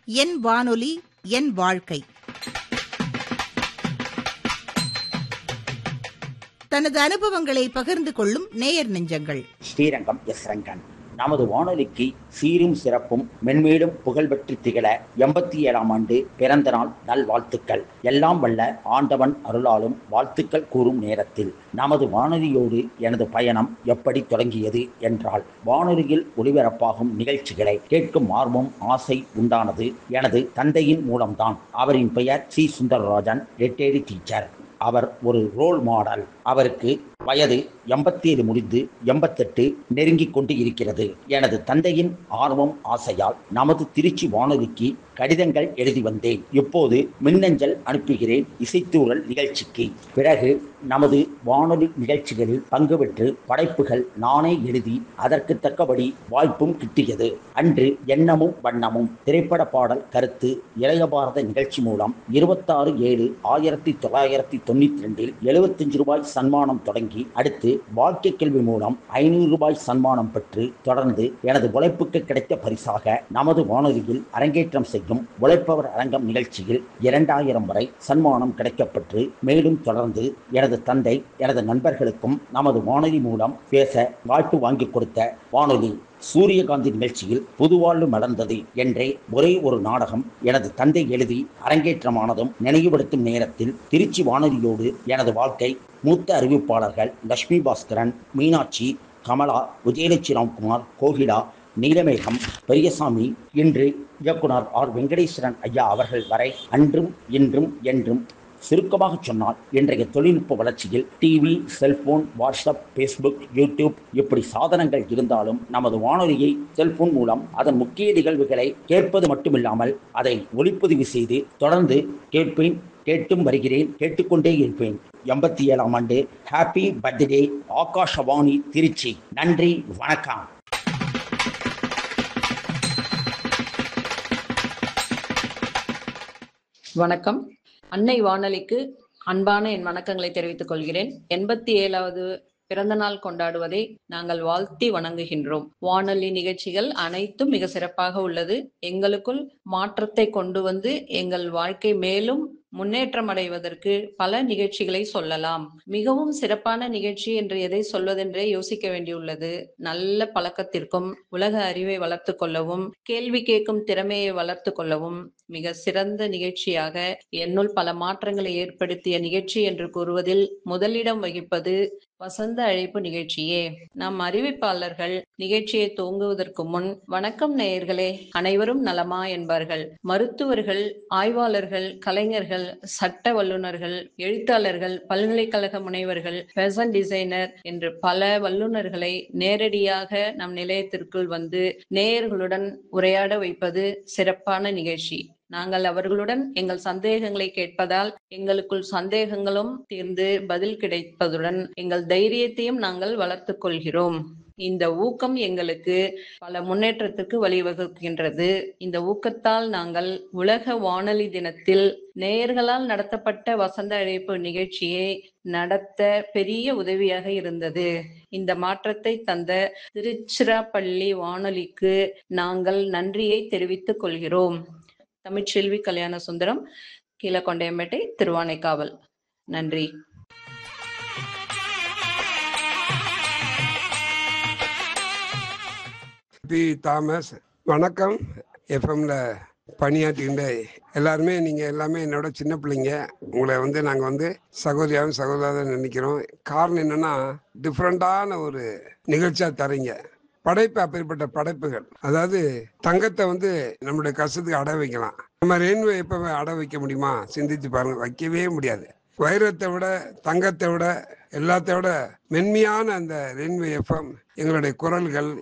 என் வானொலி என் வாழ்க்கை தனது அனுபவங்களை பகிர்ந்து கொள்ளும் நேயர் நெஞ்சங்கள் ஸ்ரீரங்கம் எஸ் ரங்கன் நமது வானொலிக்கு சீரும் சிறப்பும் மென்மேலும் புகழ்பெற்று திகழ எண்பத்தி ஏழாம் ஆண்டு பிறந்த நாள் நல்வாழ்த்துக்கள் எல்லாம் வல்ல ஆண்டவன் அருளாலும் வாழ்த்துக்கள் கூறும் நேரத்தில் நமது வானொலியோடு எனது பயணம் எப்படி தொடங்கியது என்றால் வானொலியில் ஒளிபரப்பாகும் நிகழ்ச்சிகளை கேட்கும் ஆர்வம் ஆசை உண்டானது எனது தந்தையின் மூலம்தான் அவரின் பெயர் சி சுந்தரராஜன் ரிட்டையர்டு டீச்சர் அவர் ஒரு ரோல் மாடல் அவருக்கு வயது எண்பத்தி ஏழு முடிந்து எண்பத்தெட்டு நெருங்கிக் கொண்டு இருக்கிறது எனது தந்தையின் ஆர்வம் ஆசையால் நமது திருச்சி வானொலிக்கு கடிதங்கள் எழுதி வந்தேன் இப்போது மின்னஞ்சல் அனுப்புகிறேன் இசைத்தூரல் நிகழ்ச்சிக்கு பிறகு நமது வானொலி நிகழ்ச்சிகளில் பங்கு பெற்று படைப்புகள் நானே எழுதி அதற்கு தக்கபடி வாய்ப்பும் கிட்டியது அன்று எண்ணமும் வண்ணமும் திரைப்பட பாடல் கருத்து இளைய பாரத நிகழ்ச்சி மூலம் இருபத்தாறு ஏழு ஆயிரத்தி தொள்ளாயிரத்தி தொண்ணூத்தி ரெண்டில் எழுபத்தஞ்சு ரூபாய் சன்மானம் தொடங்கி அடுத்து வாழ்க்கை கல்வி மூலம் ஐநூறு ரூபாய் சன்மானம் பெற்று தொடர்ந்து எனது உழைப்புக்கு கிடைத்த பரிசாக நமது வானொலியில் அரங்கேற்றம் செய்யும் உழைப்பவர் அரங்கம் நிகழ்ச்சியில் இரண்டாயிரம் வரை சன்மானம் கிடைக்கப்பெற்று மேலும் தொடர்ந்து எனது தந்தை எனது நண்பர்களுக்கும் நமது வானொலி மூலம் பேச வாய்ப்பு வாங்கி கொடுத்த வானொலி சூரியகாந்தி நிகழ்ச்சியில் புதுவாழ்வு மலர்ந்தது என்றே ஒரே ஒரு நாடகம் எனது தந்தை எழுதி அரங்கேற்றமானதும் நினைவுபடுத்தும் நேரத்தில் திருச்சி வானொலியோடு எனது வாழ்க்கை மூத்த அறிவிப்பாளர்கள் லட்சுமி பாஸ்கரன் மீனாட்சி கமலா விஜயலட்சுமி ராம்குமார் கோகிலா நீலமேகம் பெரியசாமி இன்று இயக்குனர் ஆர் வெங்கடேஸ்வரன் ஐயா அவர்கள் வரை அன்றும் இன்றும் என்றும் சுருக்கமாக சொன்னால் இன்றைய தொழில்நுட்ப வளர்ச்சியில் TV cellphone WhatsApp Facebook YouTube இப்படி சாதனங்கள் இருந்தாலும் நமது வானொலியை செல்போன் மூலம் அதன் முக்கிய நிகழ்வுகளை கேட்பது மட்டுமில்லாமல் அதை ஒளிப்பதிவு செய்து தொடர்ந்து கேட்பேன் கேட்டும் வருகிறேன் கேட்டுக்கொண்டே இருப்பேன் எண்பத்தி ஏழாம் ஆண்டு ஹாப்பி பர்த்டே ஆகாஷவாணி திருச்சி நன்றி வணக்கம் வணக்கம் அன்னை வானொலிக்கு அன்பான என் வணக்கங்களை தெரிவித்துக் கொள்கிறேன் எண்பத்தி ஏழாவது பிறந்த நாள் கொண்டாடுவதை நாங்கள் வாழ்த்தி வணங்குகின்றோம் வானொலி நிகழ்ச்சிகள் அனைத்தும் மிக சிறப்பாக உள்ளது எங்களுக்குள் மாற்றத்தை கொண்டு வந்து எங்கள் வாழ்க்கை மேலும் முன்னேற்றம் அடைவதற்கு பல நிகழ்ச்சிகளை சொல்லலாம் மிகவும் சிறப்பான நிகழ்ச்சி என்று எதை சொல்வதென்றே யோசிக்க வேண்டியுள்ளது நல்ல பழக்கத்திற்கும் உலக அறிவை வளர்த்து கொள்ளவும் கேள்வி கேட்கும் திறமையை வளர்த்து கொள்ளவும் மிக சிறந்த நிகழ்ச்சியாக என்னுள் பல மாற்றங்களை ஏற்படுத்திய நிகழ்ச்சி என்று கூறுவதில் முதலிடம் வகிப்பது வசந்த அழைப்பு நிகழ்ச்சியே நம் அறிவிப்பாளர்கள் நிகழ்ச்சியை துவங்குவதற்கு முன் வணக்கம் நேயர்களே அனைவரும் நலமா என்பார்கள் மருத்துவர்கள் ஆய்வாளர்கள் கலைஞர்கள் சட்ட வல்லுநர்கள் எழுத்தாளர்கள் பல்கலைக்கழக முனைவர்கள் ஃபேஷன் டிசைனர் என்று பல வல்லுநர்களை நேரடியாக நம் நிலையத்திற்குள் வந்து நேயர்களுடன் உரையாட வைப்பது சிறப்பான நிகழ்ச்சி நாங்கள் அவர்களுடன் எங்கள் சந்தேகங்களை கேட்பதால் எங்களுக்குள் சந்தேகங்களும் தீர்ந்து பதில் கிடைப்பதுடன் எங்கள் தைரியத்தையும் நாங்கள் வளர்த்துக் கொள்கிறோம் இந்த ஊக்கம் எங்களுக்கு பல முன்னேற்றத்திற்கு வழிவகுக்கின்றது இந்த ஊக்கத்தால் நாங்கள் உலக வானொலி தினத்தில் நேயர்களால் நடத்தப்பட்ட வசந்த அழைப்பு நிகழ்ச்சியை நடத்த பெரிய உதவியாக இருந்தது இந்த மாற்றத்தை தந்த திருச்சிராப்பள்ளி வானொலிக்கு நாங்கள் நன்றியை தெரிவித்துக் கொள்கிறோம் தமிழ்ச்செல்வி கல்யாண சுந்தரம் கீழக்கொண்டையம்பேட்டை திருவானைக்காவல் நன்றி பி தாமஸ் வணக்கம் எஃப்எம்ல பணியாற்றுகின்ற எல்லாருமே நீங்கள் எல்லாமே என்னோட சின்ன பிள்ளைங்க உங்களை வந்து நாங்கள் வந்து சகோதரியாகவும் சகோதராக நினைக்கிறோம் காரணம் என்னன்னா டிஃப்ரெண்டான ஒரு நிகழ்ச்சியாக தரீங்க படைப்பு அப்பேற்பட்ட படைப்புகள் அதாவது தங்கத்தை வந்து நம்மளுடைய கஷ்டத்துக்கு அடை வைக்கலாம் நம்ம ரெயின்வே எப்போ அடை வைக்க முடியுமா சிந்திச்சு பாருங்க வைக்கவே முடியாது வைரத்தை விட தங்கத்தை விட எல்லாத்தை விட மென்மையான அந்த ரெயின்வே எஃப்எம் எங்களுடைய குரல்கள்